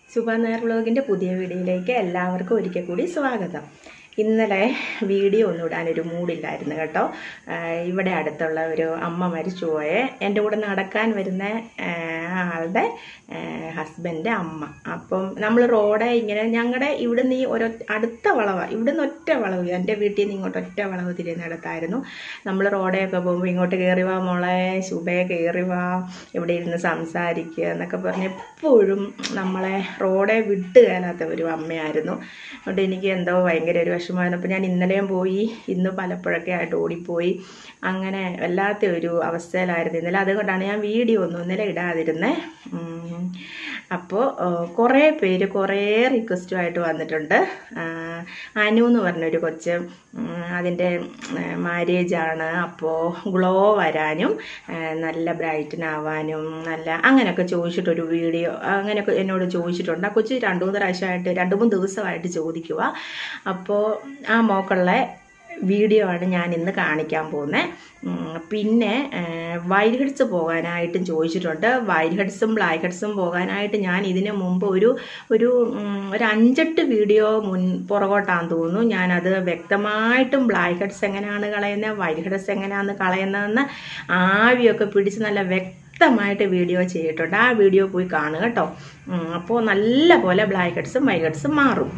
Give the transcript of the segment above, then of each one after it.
സുബ നായർ വ്ളോഗിൻ്റെ പുതിയ വീഡിയോയിലേക്ക് എല്ലാവർക്കും ഒരിക്കൽ കൂടി സ്വാഗതം ഇന്നലെ വീഡിയോ ഒന്നും ഇടാനൊരു മൂഡില്ലായിരുന്നു കേട്ടോ ആഹ് ഇവിടെ അടുത്തുള്ള ഒരു അമ്മ മരിച്ചുപോയെ എൻ്റെ കൂടെ നടക്കാൻ വരുന്ന ആഹ് ആളുടെ ഹസ്ബൻഡ് അമ്മ അപ്പം നമ്മൾ റോഡ് ഇങ്ങനെ ഞങ്ങളുടെ ഇവിടെ നിന്ന് ഈ ഒരു അടുത്ത വളവാ ഇവിടെ നിന്ന് ഒറ്റ വളവ് എൻ്റെ വീട്ടിൽ നിന്ന് ഇങ്ങോട്ട് ഒറ്റ വളവ് തിരിയുന്നിടത്തായിരുന്നു നമ്മൾ റോഡേയൊക്കെ പോകുമ്പോൾ ഇങ്ങോട്ട് കയറി വാ മോളെ ശുഭയെ കയറി വാ ഇവിടെ ഇരുന്ന് സംസാരിക്കുക എന്നൊക്കെ പറഞ്ഞ് എപ്പോഴും നമ്മളെ റോഡെ വിട്ട് കയറാത്ത ഒരു അമ്മയായിരുന്നു അതുകൊണ്ട് എനിക്ക് എന്തോ ഭയങ്കര ഒരു വിഷമമായിരുന്നു അപ്പോൾ ഞാൻ ഇന്നലെയും പോയി ഇന്ന് പലപ്പോഴൊക്കെ ആയിട്ട് ഓടിപ്പോയി അങ്ങനെ വല്ലാത്ത ഒരു അവസ്ഥയിലായിരുന്നു ഇന്നലെ അതുകൊണ്ടാണ് ഞാൻ വീഡിയോ ഒന്നും ഇന്നലെ ഇടാതിരുന്നേ ഉം. അപ്പോൾ കുറേ പേര് കുറേ റിക്വസ്റ്റുമായിട്ട് വന്നിട്ടുണ്ട് ആ, അനു എന്ന് പറഞ്ഞൊരു കൊച്ച് ഉം, അതിൻ്റെ മാരേജാണ് അപ്പോൾ ഗ്ലോ വരാനും ആ, നല്ല ബ്രൈറ്റനാവാനും നല്ല അങ്ങനെയൊക്കെ ചോദിച്ചിട്ടൊരു വീഡിയോ അങ്ങനെയൊക്കെ എന്നോട് ചോദിച്ചിട്ടുണ്ട് ആ കൊച്ച് രണ്ട് മൂന്ന് പ്രാവശ്യമായിട്ട് രണ്ട് മൂന്ന് ദിവസമായിട്ട് ചോദിക്കുക അപ്പോൾ ആ മോക്കുള്ള വീഡിയോ ആണ് ഞാൻ ഇന്ന് കാണിക്കാൻ പോകുന്നത് പിന്നെ വൈറ്റ് ഹെഡ്സ് പോകാനായിട്ടും ചോദിച്ചിട്ടുണ്ട് വൈറ്റ് ഹെഡ്സും ബ്ലാക്ക് ഹെഡ്സും പോകാനായിട്ട് ഞാൻ ഇതിന് മുമ്പ് ഒരു ഒരു ഉം, ഒരു അഞ്ചെട്ട് വീഡിയോ മുൻ പുറകോട്ടാന്ന് തോന്നുന്നു ഞാനത് വ്യക്തമായിട്ടും ബ്ലാക്ക് ഹെഡ്സ് എങ്ങനെയാണ് കളയുന്നത് വൈറ്റ് ഹെഡ്സ് എങ്ങനെയാണ് കളയുന്നതെന്ന് ആവിയൊക്കെ പിടിച്ച് നല്ല വ്യക്തമായിട്ട് വീഡിയോ ചെയ്തിട്ടുണ്ട് ആ വീഡിയോ പോയി കാണുക കേട്ടോ അപ്പോൾ നല്ല പോലെ ബ്ലാക്ക് ഹെഡ്സും വൈറ്റ് ഹെഡ്സും മാറും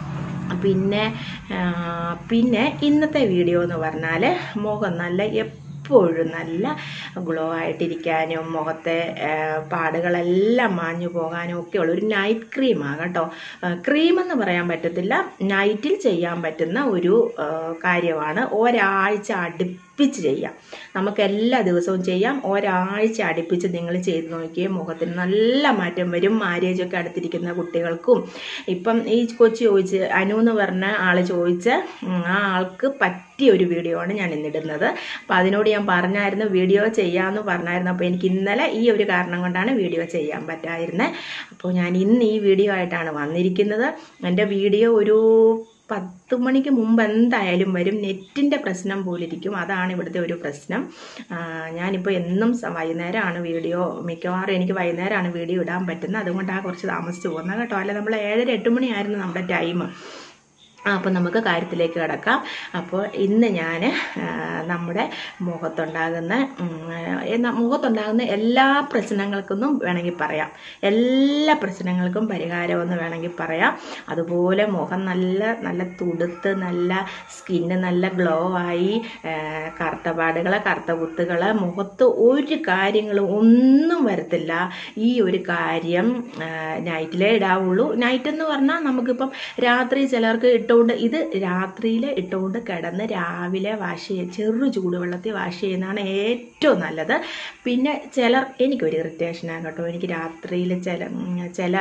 പിന്നെ ആ, പിന്നെ ഇന്നത്തെ വീഡിയോ എന്ന് പറഞ്ഞാൽ മുഖം നല്ല എപ്പോഴും നല്ല ഗ്ലോ ആയിട്ടിരിക്കാനും മുഖത്തെ ആ, പാടുകളെല്ലാം മാഞ്ഞു പോകാനും ഒക്കെയുള്ള ഒരു നൈറ്റ് ക്രീമാണ് കേട്ടോ ക്രീം എന്ന് പറയാൻ പറ്റത്തില്ല നൈറ്റിൽ ചെയ്യാൻ പറ്റുന്ന ഒരു ആ, കാര്യമാണ് ഒരാഴ്ച അടുപ്പിച്ച് ചെയ്യാം നമുക്ക് എല്ലാ ദിവസവും ചെയ്യാം ഒരാഴ്ച അടുപ്പിച്ച് നിങ്ങൾ ചെയ്ത് നോക്കിയേ മുഖത്തിന് നല്ല മാറ്റം വരും മാരേജൊക്കെ അടുത്തിരിക്കുന്ന കുട്ടികൾക്കും ഇപ്പം ഈ കൊച്ചു ചോദിച്ച് അനു എന്ന് പറഞ്ഞ ആൾ ചോദിച്ച ഉം, ആ ആൾക്ക് പറ്റിയ ഒരു വീഡിയോ ആണ് ഞാൻ ഇന്നിടുന്നത് അപ്പോൾ അതിനോട് ഞാൻ പറഞ്ഞായിരുന്നു വീഡിയോ ചെയ്യാമെന്ന് പറഞ്ഞായിരുന്നു അപ്പോൾ എനിക്ക് ഇന്നലെ ഈ ഒരു കാരണം കൊണ്ടാണ് വീഡിയോ ചെയ്യാൻ പറ്റാതിരുന്നത് അപ്പോൾ ഞാൻ ഇന്ന് ഈ വീഡിയോ ആയിട്ടാണ് വന്നിരിക്കുന്നത് എൻ്റെ വീഡിയോ ഒരു പത്ത് മണിക്ക് മുമ്പ് എന്തായാലും വരും നെറ്റിൻ്റെ പ്രശ്നം പോലിരിക്കും അതാണ് ഇവിടുത്തെ ഒരു പ്രശ്നം ആ, ഞാനിപ്പോൾ എന്നും സ- വൈകുന്നേരമാണ് വീഡിയോ മിക്കവാറും എനിക്ക് വൈകുന്നേരമാണ് വീഡിയോ ഇടാൻ പറ്റുന്നത് അതുകൊണ്ടാണ് കുറച്ച് താമസിച്ച് പോകുന്നത് കേട്ടോ അല്ല നമ്മൾ ഏഴര എട്ട് മണിയായിരുന്നു നമ്മുടെ ടൈം അപ്പോൾ നമുക്ക് കാര്യത്തിലേക്ക് കിടക്കാം അപ്പോൾ ഇന്ന് ഞാൻ നമ്മുടെ മുഖത്തുണ്ടാകുന്ന ഉം, എന്നാ- മുഖത്തുണ്ടാകുന്ന എല്ലാ പ്രശ്നങ്ങൾക്കൊന്നും വേണമെങ്കിൽ പറയാം എല്ലാ പ്രശ്നങ്ങൾക്കും പരിഹാരമെന്ന് വേണമെങ്കിൽ പറയാം അതുപോലെ മുഖം നല്ല നല്ല തുടുത്ത് നല്ല സ്കിന്ന് നല്ല ഗ്ലോ ആയി ആ, കറുത്ത പാടുകൾ കറുത്ത കുത്തുകൾ മുഖത്ത് ഒരു കാര്യങ്ങളും ഒന്നും വരത്തില്ല ഈ ഒരു കാര്യം നൈറ്റിലേ ഇടാവുള്ളൂ നൈറ്റ് എന്ന് പറഞ്ഞാൽ നമുക്കിപ്പം രാത്രി ചിലർക്ക് ഇട്ടുകൊണ്ട് ഇത് രാത്രിയിൽ ഇട്ടുകൊണ്ട് കിടന്ന് രാവിലെ വാഷ് ചെയ്യ ചെറു ചൂടുവെള്ളത്തിൽ വാഷ് ചെയ്യുന്നതാണ് ഏറ്റവും നല്ലത് പിന്നെ ചിലർ എനിക്കൊരു ഇറിറ്റേഷനാണ് കേട്ടോ എനിക്ക് രാത്രിയിൽ ചില ഉം, ചില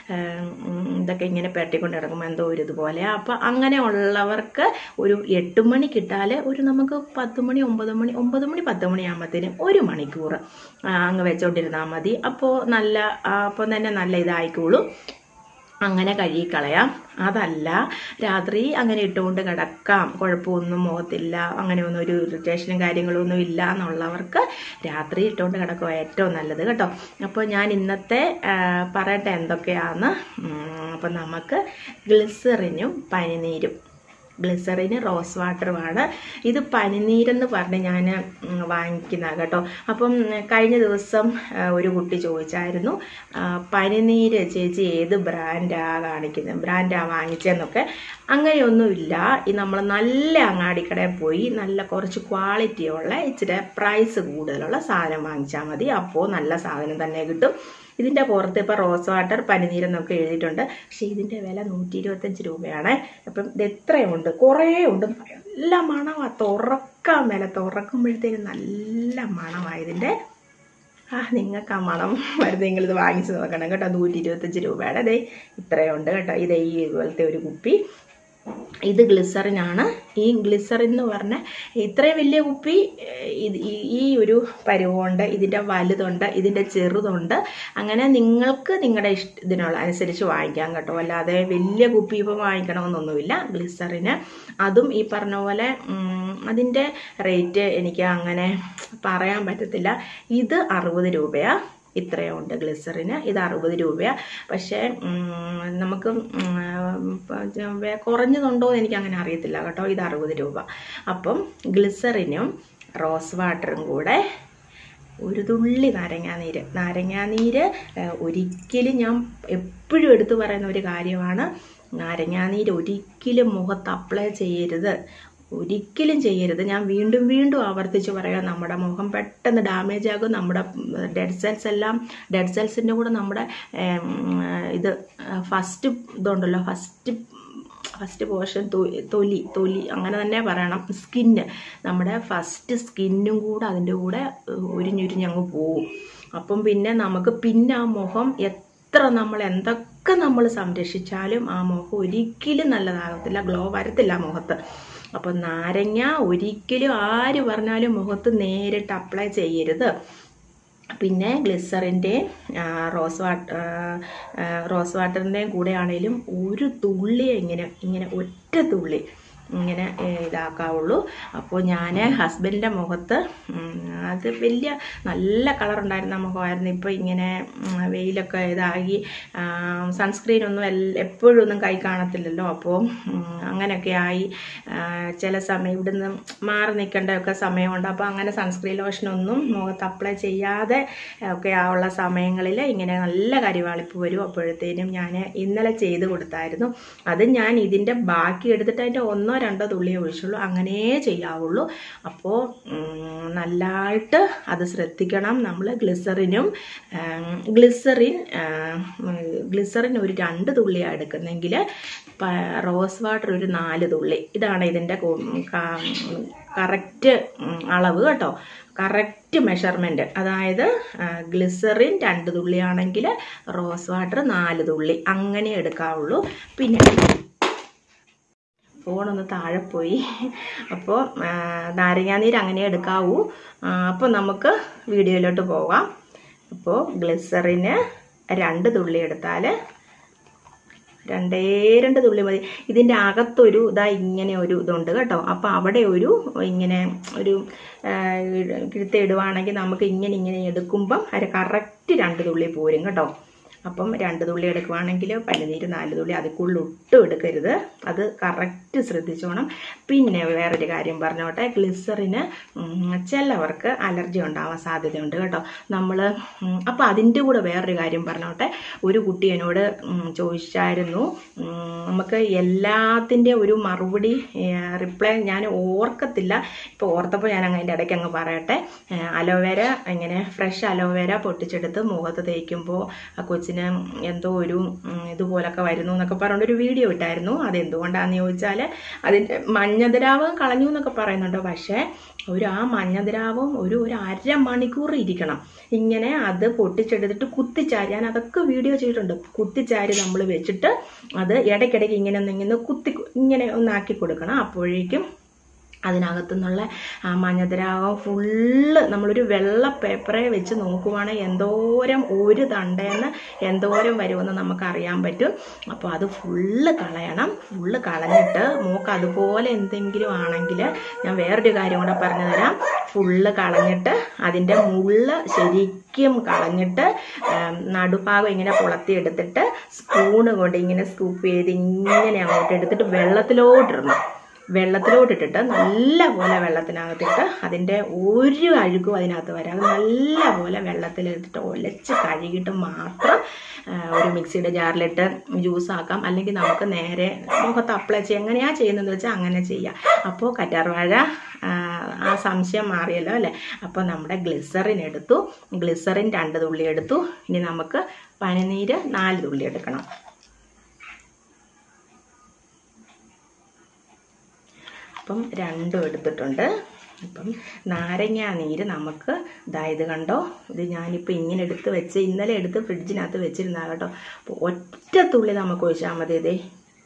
ഉം, ഇതൊക്കെ ഇങ്ങനെ പെരട്ടിക്കൊണ്ട് കിടക്കുമ്പോൾ എന്തോ ഒരു ഇതുപോലെ അപ്പം അങ്ങനെ ഉള്ളവർക്ക് ഒരു എട്ട് മണിക്ക് ഇട്ടാൽ ഒരു നമുക്ക് പത്ത് മണി ഒമ്പത് മണി ഒമ്പത് മണി പത്ത് മണിയാകുമ്പോഴത്തേനും ഒരു മണിക്കൂർ ആ, അങ്ങ് വെച്ചോണ്ടിരുന്നാൽ മതി അപ്പോൾ നല്ല ആ, അപ്പം തന്നെ നല്ല ഇതായിക്കോളും അങ്ങനെ കഴുകിക്കളയാം അതല്ല രാത്രി അങ്ങനെ ഇട്ടുകൊണ്ട് കിടക്കാം കുഴപ്പമൊന്നും മുഖത്തില്ല അങ്ങനെയൊന്നും ഒരു ഇറിറ്റേഷനും കാര്യങ്ങളൊന്നും ഇല്ല എന്നുള്ളവർക്ക് രാത്രി ഇട്ടുകൊണ്ട് കിടക്കുക ഏറ്റവും നല്ലത് കേട്ടോ അപ്പോൾ ഞാൻ ഇന്നത്തെ ആ, പറയട്ടെ എന്തൊക്കെയാന്ന് അപ്പം നമുക്ക് ഗ്ലിസറിനും പനിനീരും ഗ്ലിസറിന് റോസ് വാട്ടറുമാണ് ഇത് പനിനീരെന്ന് പറഞ്ഞ് ഞാൻ വാങ്ങിക്കുന്ന കേട്ടോ അപ്പം ഉം, കഴിഞ്ഞ ദിവസം ആ, ഒരു കുട്ടി ചോദിച്ചായിരുന്നു ആ, പനിനീര് ചേച്ചി ഏത് ബ്രാൻഡാ കാണിക്കുന്നത് ബ്രാൻഡാ വാങ്ങിച്ചതെന്നൊക്കെ അങ്ങനെയൊന്നുമില്ല ഈ നമ്മൾ നല്ല അങ്ങാടിക്കടയിൽ പോയി നല്ല കുറച്ച് ക്വാളിറ്റിയുള്ള ഇച്ചിരി പ്രൈസ് കൂടുതലുള്ള സാധനം വാങ്ങിച്ചാൽ മതി അപ്പോൾ നല്ല സാധനം തന്നെ കിട്ടും ഇതിൻ്റെ പുറത്ത് ഇപ്പോൾ റോസ് വാട്ടർ പനിനീരെന്നൊക്കെ എഴുതിയിട്ടുണ്ട് പക്ഷേ ഇതിൻ്റെ വില നൂറ്റി ഇരുപത്തഞ്ച് രൂപയാണ് അപ്പം ഇത് എത്രയുണ്ട് കുറേ ഉണ്ട് നല്ല മണമാണ് തുറക്കാൻ വില തുറക്കുമ്പോഴത്തേനും നല്ല മണമാണ് ഇതിൻ്റെ ആ നിങ്ങൾക്ക് ആ മണം വരുന്നത് നിങ്ങളിത് വാങ്ങിച്ച് നോക്കണം കേട്ടോ നൂറ്റി ഇരുപത്തഞ്ച് രൂപയുടെ അതെ ഇത്രയുണ്ട് കേട്ടോ ഇതേ ഈ ഇതുപോലത്തെ ഒരു കുപ്പി ഇത് ഗ്ലിസറിനാണ് ഈ ഗ്ലിസറിൻ എന്ന് പറഞ്ഞ ഇത്രയും വലിയ കുപ്പി ഏഹ്, ഇത് ഈ- ഈ ഒരു പരുവുണ്ട് ഇതിൻ്റെ വലുതുണ്ട് ഇതിൻ്റെ ചെറുതുണ്ട് അങ്ങനെ നിങ്ങൾക്ക് നിങ്ങളുടെ ഇഷ്ട ഇതിനുള്ള അനുസരിച്ച് വാങ്ങിക്കാം കേട്ടോ അല്ലാതെ വലിയ കുപ്പി ഇപ്പം വാങ്ങിക്കണമെന്നൊന്നുമില്ല ഗ്ലിസറിന് അതും ഈ പറഞ്ഞ പോലെ ഉം, അതിൻ്റെ റേറ്റ് എനിക്ക് അങ്ങനെ പറയാൻ പറ്റത്തില്ല ഇത് അറുപത് രൂപയാണ് ഇത്രയും ഉണ്ട് ഗ്ലിസറിന് ഇത് അറുപത് രൂപയാണ് പക്ഷേ ഉം, നമുക്ക് ഉം, പ- വേ- കുറഞ്ഞതുണ്ടോ എന്ന് എനിക്ക് അങ്ങനെ അറിയത്തില്ല കേട്ടോ ഇത് അറുപത് രൂപ അപ്പം ഗ്ലിസറിനും റോസ് വാട്ടറും കൂടെ ഒരു തുള്ളി നാരങ്ങാനീര് നാരങ്ങാനീര് ഏഹ്, ഒരിക്കലും ഞാൻ എപ്പോഴും എടുത്തു പറയുന്ന ഒരു കാര്യമാണ് നാരങ്ങാനീര് ഒരിക്കലും മുഖത്ത് അപ്ലൈ ചെയ്യരുത് ഒരിക്കലും ചെയ്യരുത് ഞാൻ വീണ്ടും വീണ്ടും ആവർത്തിച്ച് പറയാം നമ്മുടെ മുഖം പെട്ടെന്ന് ഡാമേജ് ആകും നമ്മുടെ ഡെഡ് സെൽസ് എല്ലാം ഡെഡ് സെൽസിൻ്റെ കൂടെ നമ്മുടെ ഏം, ഇത് ഫസ്റ്റ് ഇതുണ്ടല്ലോ ഫസ്റ്റ് ഫസ്റ്റ് പോർഷൻ തൊലി തൊലി അങ്ങനെ തന്നെ പറയണം സ്കിന്ന് നമ്മുടെ ഫസ്റ്റ് സ്കിന്നും കൂടെ അതിൻ്റെ കൂടെ ഉരിഞ്ഞുരിഞ്ഞങ്ങ് പോവും അപ്പം പിന്നെ നമുക്ക് പിന്നെ ആ മുഖം എത്ര നമ്മൾ എന്തൊക്കെ നമ്മൾ സംരക്ഷിച്ചാലും ആ മുഖം ഒരിക്കലും നല്ലതാകത്തില്ല ഗ്ലോ വരത്തില്ല ആ മുഖത്ത് അപ്പം നാരങ്ങ ഒരിക്കലും ആര് പറഞ്ഞാലും മുഖത്ത് നേരിട്ട് അപ്ലൈ ചെയ്യരുത് പിന്നെ ഗ്ലിസറിൻ്റെയും റോസ് വാട്ടർ റോസ് വാട്ടറിൻ്റെയും കൂടെ ആണെങ്കിലും ഒരു തുള്ളി ഇങ്ങനെ ഇങ്ങനെ ഒറ്റ തുള്ളി ഇങ്ങനെ ഏ, ഇതാക്കാവുള്ളൂ അപ്പോൾ ഞാൻ ഹസ്ബൻഡിൻ്റെ മുഖത്ത് ഉം, അത് വലിയ നല്ല കളറുണ്ടായിരുന്ന മുഖമായിരുന്നു ഇപ്പോൾ ഇങ്ങനെ ഉം, വെയിലൊക്കെ ഇതായി സൺസ്ക്രീൻ ഒന്നും എൽ- എപ്പോഴും ഒന്നും കൈ കാണത്തില്ലല്ലോ അപ്പോൾ ഉം, അങ്ങനെയൊക്കെ ആയി ആ, ചില സമയം ഇവിടുന്ന് മാറി നിൽക്കേണ്ടതൊക്കെ സമയമുണ്ട് അപ്പോൾ അങ്ങനെ സൺസ്ക്രീൻ ലോഷനൊന്നും മുഖത്ത് അപ്ലൈ ചെയ്യാതെ ഒക്കെ ഉള്ള സമയങ്ങളിൽ ഇങ്ങനെ നല്ല കരിവാളിപ്പ് വരും അപ്പോഴത്തേനും ഞാൻ ഇന്നലെ ചെയ്ത് കൊടുത്തായിരുന്നു അത് ഞാൻ ഇതിൻ്റെ ബാക്കി എടുത്തിട്ട് അതിൻ്റെ ഒന്നോ രണ്ടോ തുള്ളിയേ ഒഴിച്ചുള്ളൂ അങ്ങനെ ചെയ്യാവുള്ളൂ അപ്പോൾ ഉം, നല്ലതായിട്ട് അത് ശ്രദ്ധിക്കണം നമ്മൾ ഗ്ലിസറിനും ഉം, ഗ്ലിസറിൻ ഉം, ഗ്ലിസറിൻ ഒരു രണ്ട് തുള്ളിയാണ് എടുക്കുന്നെങ്കിൽ റോസ് വാട്ടർ ഒരു നാല് തുള്ളി ഇതാണ് ഇതിൻ്റെ കറക്റ്റ് അളവ് കേട്ടോ കറക്റ്റ് മെഷർമെൻറ്റ് അതായത് ആ, ഗ്ലിസറിൻ രണ്ട് തുള്ളിയാണെങ്കിൽ റോസ് വാട്ടർ നാല് തുള്ളി അങ്ങനെ എടുക്കാവുള്ളൂ പിന്നെ ഫോണൊന്ന് താഴെ പോയി അപ്പോൾ നാരങ്ങാനീര് അങ്ങനെ എടുക്കാവൂ അപ്പോൾ നമുക്ക് വീഡിയോയിലോട്ട് പോകാം അപ്പോൾ ഗ്ലിസറിന് രണ്ട് തുള്ളി എടുത്താൽ രണ്ടേ രണ്ട് തുള്ളി മതി ഇതിൻ്റെ അകത്തൊരു ഇതാ ഇങ്ങനെ ഒരു ഇതുണ്ട് കേട്ടോ അപ്പോൾ അവിടെ ഒരു ഇങ്ങനെ ഒരു കിഴുത്ത ഇടുവാണെങ്കിൽ നമുക്ക് ഇങ്ങനെ ഇങ്ങനെ എടുക്കുമ്പം അത് കറക്റ്റ് രണ്ട് തുള്ളി പോരും കേട്ടോ അപ്പം രണ്ട് തുള്ളി എടുക്കുവാണെങ്കിൽ പനിനീര് നാല് തുള്ളി അതിൽ കൂടുതൽ ഒട്ടും എടുക്കരുത് അത് കറക്റ്റ് ശ്രദ്ധിച്ചോണം പിന്നെ വേറൊരു കാര്യം പറഞ്ഞോട്ടെ ഗ്ലിസറിന് ചിലവർക്ക് അലർജി ഉണ്ടാവാൻ സാധ്യതയുണ്ട് കേട്ടോ നമ്മൾ അപ്പോൾ അതിൻ്റെ കൂടെ വേറൊരു കാര്യം പറഞ്ഞോട്ടെ ഒരു കുട്ടി എന്നോട് ഉം, ചോദിച്ചായിരുന്നു ഉം, നമുക്ക് എല്ലാത്തിൻ്റെ ഒരു മറുപടി റിപ്ലൈ ഞാൻ ഓർക്കത്തില്ല ഇപ്പോൾ ഓർത്തപ്പോൾ ഞാൻ അങ്ങ് അതിൻ്റെ ഇടയ്ക്ക് അങ്ങ് പറയട്ടെ അലോവേര ഇങ്ങനെ ഫ്രഷ് അലോവേര പൊട്ടിച്ചെടുത്ത് മുഖത്ത് തേക്കുമ്പോൾ ആ കൊച്ചിന് എന്തോ ഒരു ഉം, ഇതുപോലൊക്കെ വരുന്നു എന്നൊക്കെ പറഞ്ഞിട്ട് ഒരു വീഡിയോ ഇട്ടായിരുന്നു അത് എന്തുകൊണ്ടാണെന്ന് ചോദിച്ചാൽ അതിൻ്റെ മഞ്ഞദ്രാവകം കളഞ്ഞു എന്നൊക്കെ പറയുന്നുണ്ട് പക്ഷേ ഒരു ആ മഞ്ഞദ്രാവം ഒരു ഒരു അരമണിക്കൂർ ഇരിക്കണം ഇങ്ങനെ അത് പൊട്ടിച്ചെടുത്തിട്ട് കുത്തിച്ചാരി ഞാൻ അതൊക്കെ വീഡിയോ ചെയ്തിട്ടുണ്ട് കുത്തിച്ചാരി നമ്മൾ വെച്ചിട്ട് അത് ഇടയ്ക്കിടയ്ക്ക് ഇങ്ങനെ ഒന്ന് ഇങ്ങനെ കുത്തി ഇങ്ങനെ ഒന്നാക്കി കൊടുക്കണം അപ്പോഴേക്കും അതിനകത്തു നിന്നുള്ള ആ മഞ്ഞദ്രാവകം ഫുള്ള് നമ്മളൊരു വെള്ള പേപ്പറെ വെച്ച് നോക്കുവാണെങ്കിൽ എന്തോരം ഒരു തണ്ടേന്ന് എന്തോരം വരുമെന്ന് നമുക്ക് അറിയാൻ പറ്റും അപ്പോൾ അത് ഫുള്ള് കളയണം ഫുള്ള് കളഞ്ഞിട്ട് മൂക്ക് അതുപോലെ എന്തെങ്കിലും ആണെങ്കിൽ ഞാൻ വേറൊരു കാര്യം കൂടെ പറഞ്ഞു തരാം ഫുള്ള് കളഞ്ഞിട്ട് അതിൻ്റെ മുള്ള് ശരിക്കും കളഞ്ഞിട്ട് ആം, നടുഭാഗം ഇങ്ങനെ പുളത്തി എടുത്തിട്ട് സ്പൂണ് കൊണ്ട് ഇങ്ങനെ സ്കൂപ്പ് ചെയ്ത് ഇങ്ങനെ അങ്ങോട്ട് എടുത്തിട്ട് വെള്ളത്തിലോട്ടിടണം വെള്ളത്തിലോട്ടിട്ടിട്ട് നല്ലപോലെ വെള്ളത്തിനകത്തിട്ട് അതിൻ്റെ ഒരു അഴുക്കും അതിനകത്ത് വരാതെ നല്ലപോലെ വെള്ളത്തിലിട്ടിട്ട് ഒലച്ച് കഴുകിയിട്ട് മാത്രം ആ, ഒരു മിക്സിയുടെ ജാറിലിട്ട് ജ്യൂസ് ആക്കാം അല്ലെങ്കിൽ നമുക്ക് നേരെ മുഖത്ത് അപ്ലൈ ചെയ്യാം എങ്ങനെയാണ് ചെയ്യുന്നതെന്ന് വെച്ചാൽ അങ്ങനെ ചെയ്യാം അപ്പോൾ കറ്റാർവാഴ ആ, ആ സംശയം മാറിയല്ലോ അല്ലേ അപ്പോൾ നമ്മുടെ ഗ്ലിസറിൻ എടുത്തു ഗ്ലിസറിൻ രണ്ട് തുള്ളി എടുത്തു ഇനി നമുക്ക് പനിനീര് നാല് തുള്ളി എടുക്കണം അപ്പം രണ്ടും എടുത്തിട്ടുണ്ട് അപ്പം നാരങ്ങാ നീര് നമുക്ക് ദാ ഇത് കണ്ടോ ഇത് ഞാനിപ്പോൾ ഇങ്ങനെ എടുത്ത് വെച്ച് ഇന്നലെ എടുത്ത് ഫ്രിഡ്ജിനകത്ത് വെച്ചിരുന്നാ കേട്ടോ അപ്പോൾ ഒറ്റ തുള്ളി നമുക്ക് ഒഴിച്ചാൽ മതി ഇതേ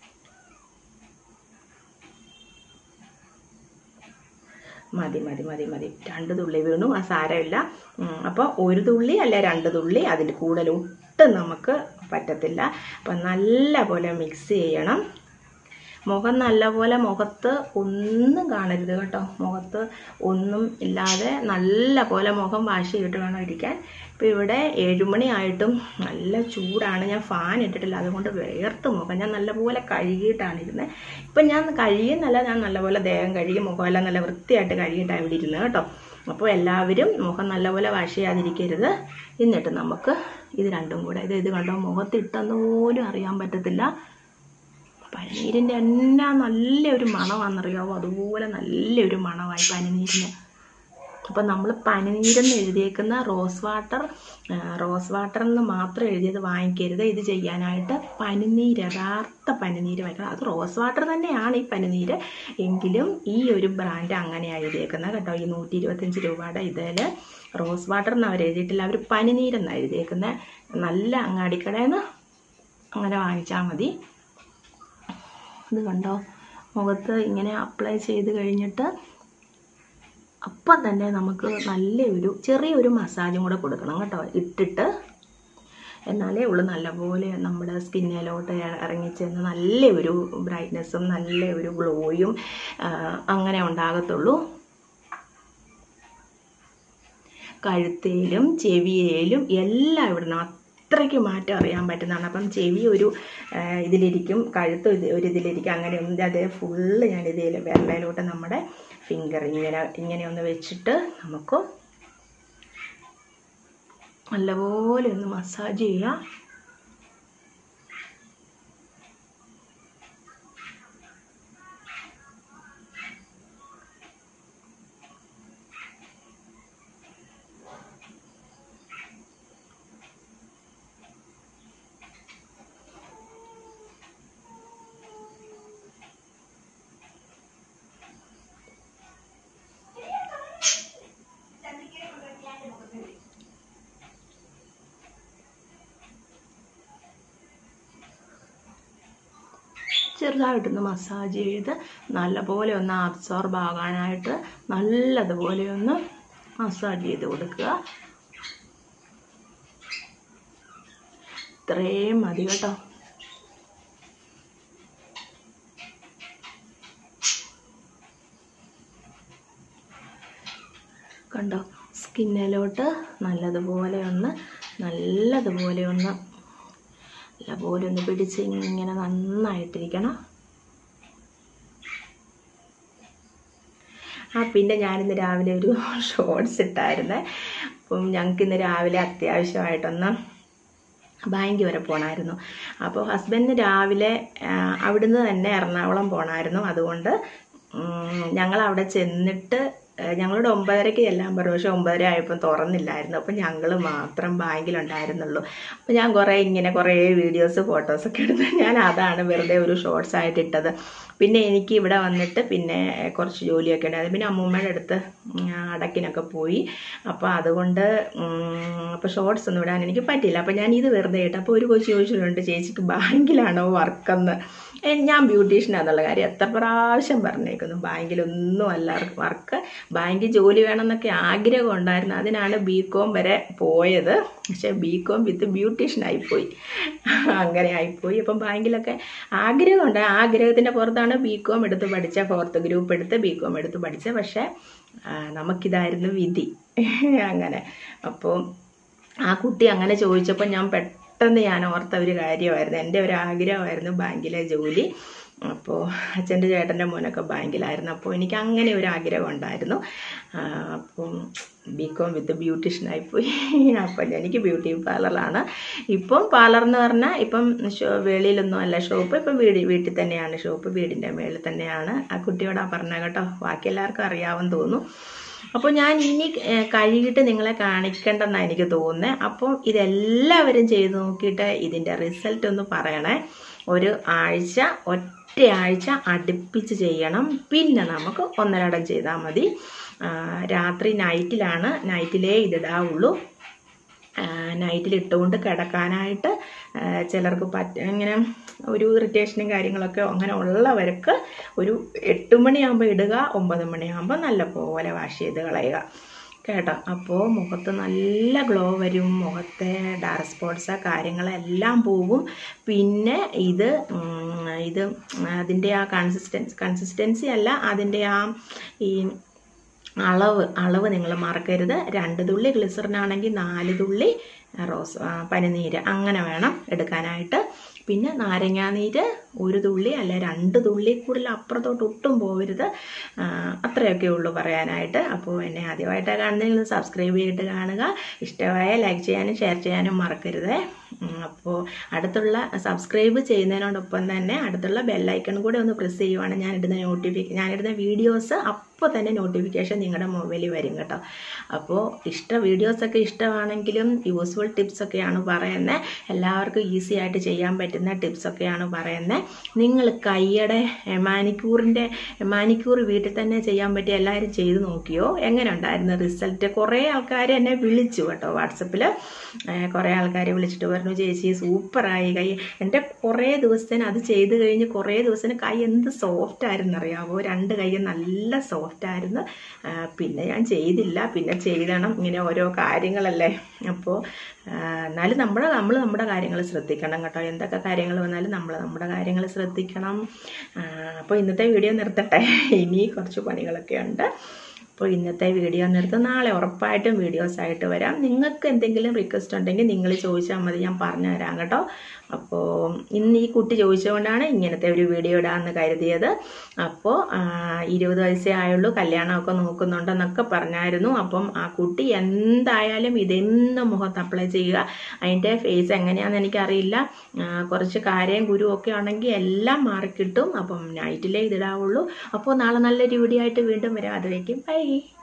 മതി മതി മതി മതി രണ്ട് തുള്ളി വീണു ആ സാരമില്ല അപ്പോൾ ഒരു തുള്ളി അല്ല രണ്ട് തുള്ളി അതിൽ കൂടുതൽ ഒട്ടും നമുക്ക് പറ്റത്തില്ല അപ്പം നല്ല പോലെ മിക്സ് ചെയ്യണം മുഖം നല്ലപോലെ മുഖത്ത് ഒന്നും കാണരുത് കേട്ടോ മുഖത്ത് ഒന്നും ഇല്ലാതെ നല്ല പോലെ മുഖം വാഷ് ചെയ്തിട്ട് വേണം ഇരിക്കാൻ ഇപ്പോൾ ഇവിടെ ഏഴുമണി ആയിട്ടും നല്ല ചൂടാണ് ഞാൻ ഫാൻ ഇട്ടിട്ടില്ല അതുകൊണ്ട് വേർത്ത് മുഖം ഞാൻ നല്ലപോലെ കഴുകിയിട്ടാണ് ഇരുന്നത് ഇപ്പം ഞാൻ കഴുകിയെന്നല്ല ഞാൻ നല്ലപോലെ ദേഹം കഴുകി മുഖമെല്ലാം നല്ല വൃത്തിയായിട്ട് കഴുകിയിട്ടാണ് ഇവിടെ ഇരുന്നത് കേട്ടോ അപ്പോൾ എല്ലാവരും മുഖം നല്ലപോലെ വാഷ് ചെയ്യാതിരിക്കരുത് എന്നിട്ട് നമുക്ക് ഇത് രണ്ടും കൂടെ ഇത് ഇത് കണ്ടോ മുഖത്തിട്ടെന്ന് പോലും അറിയാൻ പറ്റത്തില്ല പനിനീരിൻ്റെ എന്നാ നല്ലൊരു മണമാണെന്നറിയാവോ അതുപോലെ നല്ലൊരു മണമായി പനിനീരിന് അപ്പം നമ്മൾ പനിനീരെന്ന് എഴുതിയേക്കുന്ന റോസ് വാട്ടർ ആ, റോസ് വാട്ടർ എന്ന് മാത്രം എഴുതിയത് വാങ്ങിക്കരുത് ഇത് ചെയ്യാനായിട്ട് പനിനീര് യഥാർത്ഥ പനിനീര് വാങ്ങിക്കണം അത് റോസ് വാട്ടർ തന്നെയാണ് ഈ പനിനീര് എങ്കിലും ഈ ഒരു ബ്രാൻഡ് അങ്ങനെയാണ് എഴുതിയേക്കുന്നത് കേട്ടോ ഈ നൂറ്റി ഇരുപത്തഞ്ച് രൂപയുടെ ഇതിൽ റോസ് വാട്ടർ എന്ന് അവർ എഴുതിയിട്ടില്ല അവർ പനിനീരെന്നാണ് എഴുതിയേക്കുന്നത് നല്ല അങ്ങാടിക്കടയിൽ നിന്ന് അങ്ങനെ വാങ്ങിച്ചാൽ മതി ഇത് കണ്ടോ മുഖത്ത് ഇങ്ങനെ അപ്ലൈ ചെയ്ത് കഴിഞ്ഞിട്ട് അപ്പം തന്നെ നമുക്ക് നല്ലൊരു ചെറിയൊരു മസാജും കൂടെ കൊടുക്കണം കേട്ടോ ഇട്ടിട്ട് എന്നാലേ ഉള്ളൂ നല്ലപോലെ നമ്മുടെ സ്കിന്നിലോട്ട് ഇറങ്ങിച്ചെന്ന് നല്ലൊരു ബ്രൈറ്റ്നെസ്സും നല്ല ഒരു ഗ്ലോയും അങ്ങനെ ഉണ്ടാകത്തുള്ളൂ കഴുത്തേലും ചെവിയേലും എല്ലാം ഇവിടുന്ന് അത്രയ്ക്ക് മാറ്റം അറിയാൻ പറ്റുന്നതാണ് അപ്പം ചെവി ഒരു ആ, ഇതിലിരിക്കും കഴുത്ത് ഇത് ഒരു ഇതിലിരിക്കും അങ്ങനെ ഒന്ന് അതേ ഫുള്ള് ഞാൻ ഇതിൽ വിരലയിലോട്ട് നമ്മുടെ ഫിംഗർ ഇങ്ങനെ ഇങ്ങനെ ഒന്ന് വെച്ചിട്ട് നമുക്ക് നല്ലപോലെ ഒന്ന് മസാജ് ചെയ്യാം ചെറുതായിട്ടൊന്ന് മസാജ് ചെയ്ത് നല്ലപോലെ ഒന്ന് അബ്സോർബ് ആകാനായിട്ട് നല്ലതുപോലെ ഒന്ന് മസാജ് ചെയ്ത് കൊടുക്കുക ഇത്രയും മതി കേട്ടോ കണ്ടോ സ്കിന്നിലോട്ട് നല്ലതുപോലെ ഒന്ന് നല്ലതുപോലെ ഒന്ന് നല്ലപോലെ ഒന്ന് പിടിച്ച് ഇങ്ങനെ നന്നായിട്ടിരിക്കണം ആ പിന്നെ ഞാനിന്ന് രാവിലെ ഒരു ഷോർട്സ് ഇട്ടായിരുന്നേ അപ്പം ഞങ്ങൾക്ക് ഇന്ന് രാവിലെ അത്യാവശ്യമായിട്ടൊന്ന് ബാങ്ക് വരെ പോകണമായിരുന്നു അപ്പോൾ ഹസ്ബൻഡിന് രാവിലെ ആ, അവിടുന്ന് തന്നെ എറണാകുളം പോകണമായിരുന്നു അതുകൊണ്ട് ഞങ്ങൾ അവിടെ ചെന്നിട്ട് ആ, ഞങ്ങളോട് ഒമ്പതരയ്ക്ക് ചെല്ലാൻ പറഞ്ഞു പക്ഷെ ഒമ്പതര ആയപ്പോൾ തുറന്നില്ലായിരുന്നു അപ്പം ഞങ്ങൾ മാത്രം ബാങ്കിലുണ്ടായിരുന്നുള്ളൂ അപ്പോൾ ഞാൻ കുറേ ഇങ്ങനെ കുറേ വീഡിയോസ് ഫോട്ടോസൊക്കെ എടുത്ത് ഞാൻ അതാണ് വെറുതെ ഒരു ഷോർട്സ് ആയിട്ട് ഇട്ടത് പിന്നെ എനിക്ക് ഇവിടെ വന്നിട്ട് പിന്നെ കുറച്ച് ജോലിയൊക്കെ ഉണ്ടായിരുന്നു പിന്നെ അമ്മൂമ്മയുടെ അടുത്ത് ഉം, അടക്കിനൊക്കെ പോയി അപ്പോൾ അതുകൊണ്ട് അപ്പോൾ ഷോർട്സ് ഒന്നും ഇടാൻ എനിക്ക് പറ്റില്ല അപ്പോൾ ഞാൻ ഇത് വെറുതെ ഇട്ട് അപ്പോൾ ഒരു കൊച്ചു ചോദിച്ചിട്ടുണ്ട് ചേച്ചിക്ക് ബാങ്കിലാണോ വർക്കെന്ന് ഏ, ഞാൻ ബ്യൂട്ടീഷ്യനാന്നുള്ള കാര്യം എത്ര പ്രാവശ്യം പറഞ്ഞേക്കുന്നു ബാങ്കിലൊന്നും അല്ല വർക്ക് ബാങ്കിൽ ജോലി വേണമെന്നൊക്കെ ആഗ്രഹം ഉണ്ടായിരുന്നു അതിനാണ് ബി കോം വരെ പോയത് പക്ഷേ ബി കോം വിത്ത് ബ്യൂട്ടീഷ്യൻ ആയിപ്പോയി അങ്ങനെ ആയിപ്പോയി അപ്പം ബാങ്കിലൊക്കെ ആഗ്രഹമുണ്ട് ആ ആഗ്രഹത്തിൻ്റെ പുറത്താണ് ബി കോം എടുത്ത് പഠിച്ച ഫോർത്ത് ഗ്രൂപ്പ് എടുത്ത് ബി കോം എടുത്ത് പഠിച്ച പക്ഷേ ആ, നമുക്കിതായിരുന്നു വിധി അങ്ങനെ അപ്പോൾ ആ കുട്ടി അങ്ങനെ ചോദിച്ചപ്പോൾ ഞാൻ പെട്ടെന്ന് ഞാൻ ഓർത്ത ഒരു കാര്യമായിരുന്നു എൻ്റെ ഒരു ആഗ്രഹമായിരുന്നു ബാങ്കിലെ ജോലി അപ്പോൾ അച്ഛൻ്റെ ചേട്ടൻ്റെ മോനൊക്കെ ബാങ്കിലായിരുന്നു അപ്പോൾ എനിക്ക് അങ്ങനെ ഒരു ആഗ്രഹം ഉണ്ടായിരുന്നു ആ, അപ്പം ബി കോം വിത്ത് ബ്യൂട്ടീഷ്യനായിപ്പോയി അപ്പം എനിക്ക് ബ്യൂട്ടി പാർലറാണ് ഇപ്പം പാർലർ എന്ന് പറഞ്ഞാൽ ഇപ്പം ഷോ വെളിയിലൊന്നും അല്ല ഷോപ്പ് ഇപ്പം വീട് വീട്ടിൽ തന്നെയാണ് ഷോപ്പ് വീടിൻ്റെ മേളിൽ തന്നെയാണ് ആ കുട്ടിയോടാ പറഞ്ഞ കേട്ടോ ബാക്കി എല്ലാവർക്കും അറിയാമെന്ന് തോന്നുന്നു അപ്പോൾ ഞാൻ ഇനി ഏഹ്, കഴുകിയിട്ട് നിങ്ങളെ കാണിക്കേണ്ടെന്നാണ് എനിക്ക് തോന്നുന്നത് അപ്പോൾ ഇതെല്ലാവരും ചെയ്ത് നോക്കിയിട്ട് ഇതിൻ്റെ റിസൾട്ട് ഒന്ന് പറയണേ ഒരു ആഴ്ച ഒറ്റയാഴ്ച അടുപ്പിച്ച് ചെയ്യണം പിന്നെ നമുക്ക് ഒന്നരടം ചെയ്താൽ മതി ആ, രാത്രി നൈറ്റിലാണ് നൈറ്റിലേ ഇതിടാവുള്ളൂ നൈറ്റിൽ ഇട്ടുകൊണ്ട് കിടക്കാനായിട്ട് ആ, ചിലർക്ക് പറ്റ ഇങ്ങനെ ഒരു ഇറിറ്റേഷനും കാര്യങ്ങളൊക്കെ അങ്ങനെ ഉള്ളവർക്ക് ഒരു എട്ട് മണിയാകുമ്പോൾ ഇടുക ഒമ്പത് മണിയാകുമ്പോൾ നല്ല പോലെ വാഷ് ചെയ്ത് കളയുക കേട്ടോ അപ്പോൾ മുഖത്ത് നല്ല ഗ്ലോ വരും മുഖത്തെ ഡാർക്ക് സ്പോട്ട്സ് കാര്യങ്ങളെല്ലാം പോകും പിന്നെ ഇത് ഉം, ഇത് അതിൻ്റെ ആ കൺസിസ്റ്റൻസി കൺസിസ്റ്റൻസി അല്ല അതിൻ്റെ ആ ഈ അളവ് അളവ് നിങ്ങൾ മറക്കരുത് രണ്ട് തുള്ളി ഗ്ലിസറിനാണെങ്കിൽ നാല് തുള്ളി റോസ് ആ, പനിനീര് അങ്ങനെ വേണം എടുക്കാനായിട്ട് പിന്നെ നാരങ്ങാനീര് ഒരു തുള്ളി അല്ല രണ്ട് തുള്ളി കൂടുതൽ അപ്പുറത്തോട്ട് ഒട്ടും പോകരുത് ആ, അത്രയൊക്കെ ഉള്ളൂ പറയാനായിട്ട് അപ്പോൾ എന്നെ ആദ്യമായിട്ടാണ് കാണുന്നതെങ്കിൽ സബ്സ്ക്രൈബ് ചെയ്തിട്ട് കാണുക ഇഷ്ടമായ ലൈക്ക് ചെയ്യാനും ഷെയർ ചെയ്യാനും മറക്കരുത് ഉം, അപ്പോൾ അടുത്തുള്ള സബ്സ്ക്രൈബ് ചെയ്യുന്നതിനോടൊപ്പം തന്നെ അടുത്തുള്ള ബെല്ലൈക്കൺ കൂടെ ഒന്ന് പ്രസ് ചെയ്യുവാണ് ഞാനിടുന്ന നോട്ടിഫിക്ക ഞാനിടുന്ന വീഡിയോസ് അപ്പോൾ തന്നെ നോട്ടിഫിക്കേഷൻ നിങ്ങളുടെ മൊബൈലിൽ വരും കേട്ടോ അപ്പോൾ ഇഷ്ട വീഡിയോസൊക്കെ ഇഷ്ടമാണെങ്കിലും യൂസ്ഫുൾ ടിപ്സൊക്കെയാണ് പറയുന്നത് എല്ലാവർക്കും ഈസി ആയിട്ട് ചെയ്യാൻ പറ്റുന്ന ടിപ്സൊക്കെയാണ് പറയുന്നത് നിങ്ങൾ കയ്യടെ മാനിക്യൂറിൻ്റെ മാനിക്യൂർ വീട്ടിൽ തന്നെ ചെയ്യാൻ പറ്റിയ എല്ലാവരും ചെയ്ത് നോക്കിയോ എങ്ങനെ ഉണ്ടായിരുന്നു റിസൾട്ട് കുറേ ആൾക്കാർ എന്നെ വിളിച്ചു കേട്ടോ വാട്സപ്പിൽ കുറേ ആൾക്കാരെ വിളിച്ചിട്ട് പറഞ്ഞു ചേച്ചി സൂപ്പറായി കൈ എൻ്റെ കുറേ ദിവസത്തിന് അത് ചെയ്ത് കഴിഞ്ഞ് കുറേ ദിവസത്തിന് കൈ എന്ത് സോഫ്റ്റ് ആയിരുന്നു അറിയാവോ രണ്ട് കൈ നല്ല സോഫ്റ്റ് ആയിരുന്നു ആ, പിന്നെ ഞാൻ ചെയ്തില്ല പിന്നെ ചെയ്തണം ഇങ്ങനെ ഓരോ കാര്യങ്ങളല്ലേ അപ്പോൾ എന്നാലും നമ്മൾ നമ്മൾ നമ്മുടെ കാര്യങ്ങൾ ശ്രദ്ധിക്കണം കേട്ടോ എന്തൊക്കെ കാര്യങ്ങൾ വന്നാലും നമ്മൾ നമ്മുടെ കാര്യങ്ങൾ ശ്രദ്ധിക്കണം അപ്പോൾ ഇന്നത്തെ വീഡിയോ നിർത്തട്ടെ ഇനി കുറച്ച് പണികളൊക്കെ ഉണ്ട് അപ്പോൾ ഇന്നത്തെ വീഡിയോ നിർത്തും നാളെ ഉറപ്പായിട്ടും വീഡിയോസ് ആയിട്ട് വരാം നിങ്ങൾക്ക് എന്തെങ്കിലും റിക്വസ്റ്റ് ഉണ്ടെങ്കിൽ നിങ്ങൾ ചോദിച്ചാൽ മതി ഞാൻ പറഞ്ഞു തരാം കേട്ടോ അപ്പോൾ ഇന്ന് ഈ കുട്ടി ചോദിച്ചുകൊണ്ടാണ് ഇങ്ങനത്തെ ഒരു വീഡിയോ ഇടാമെന്ന് കരുതിയത് അപ്പോൾ ആ, ഇരുപത് വയസ്സേ ആയുള്ളൂ കല്യാണമൊക്കെ നോക്കുന്നുണ്ടെന്നൊക്കെ പറഞ്ഞായിരുന്നു അപ്പം ആ കുട്ടി എന്തായാലും ഇതെന്നും മുഖത്ത് അപ്ലൈ ചെയ്യുക അതിൻ്റെ ഫേസ് എങ്ങനെയാണെന്ന് എനിക്കറിയില്ല ആ, കുറച്ച് കാര്യം ഗുരു ഒക്കെ ആണെങ്കിൽ എല്ലാം മാറിക്കിട്ടും അപ്പം നൈറ്റിലേ ഇതിടാവുള്ളൂ അപ്പോൾ നാളെ നല്ലൊരു വീഡിയോ ആയിട്ട് വീണ്ടും വരാം അതുവരേക്കും ബൈ